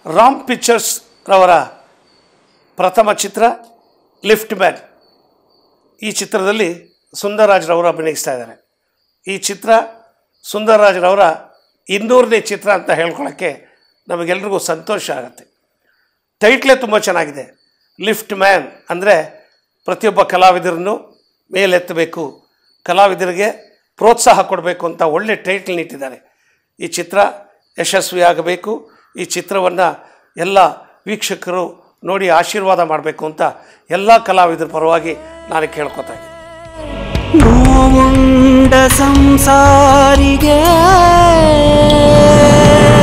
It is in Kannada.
ರಾಮ್ ಪಿಕ್ಚರ್ಸ್ ರವರ ಪ್ರಥಮ ಚಿತ್ರ ಲಿಫ್ಟ್ ಮ್ಯಾನ್ ಈ ಚಿತ್ರದಲ್ಲಿ ಸುಂದರರಾಜ್ರವರು ಅಭಿನಯಿಸ್ತಾ ಇದ್ದಾರೆ ಈ ಚಿತ್ರ ಸುಂದರರಾಜ್ರವರ ಇನ್ನೂರನೇ ಚಿತ್ರ ಅಂತ ಹೇಳ್ಕೊಳ್ಳೋಕ್ಕೆ ನಮಗೆಲ್ರಿಗೂ ಸಂತೋಷ ಆಗುತ್ತೆ ಟೈಟ್ಲೇ ತುಂಬ ಚೆನ್ನಾಗಿದೆ ಲಿಫ್ಟ್ ಮ್ಯಾನ್ ಅಂದರೆ ಪ್ರತಿಯೊಬ್ಬ ಕಲಾವಿದರನ್ನು ಮೇಲೆತ್ತಬೇಕು ಕಲಾವಿದರಿಗೆ ಪ್ರೋತ್ಸಾಹ ಕೊಡಬೇಕು ಅಂತ ಒಳ್ಳೆ ಟೈಟ್ಲ್ ಇಟ್ಟಿದ್ದಾರೆ ಈ ಚಿತ್ರ ಯಶಸ್ವಿಯಾಗಬೇಕು ಈ ಚಿತ್ರವನ್ನು ಎಲ್ಲ ವೀಕ್ಷಕರು ನೋಡಿ ಆಶೀರ್ವಾದ ಮಾಡಬೇಕು ಅಂತ ಎಲ್ಲ ಕಲಾವಿದರ ಪರವಾಗಿ ನಾನು ಕೇಳ್ಕೊತಾ ಇದ್ದೀನಿ ನೋವುಂಡ ಸಂಸಾರಿಗೆ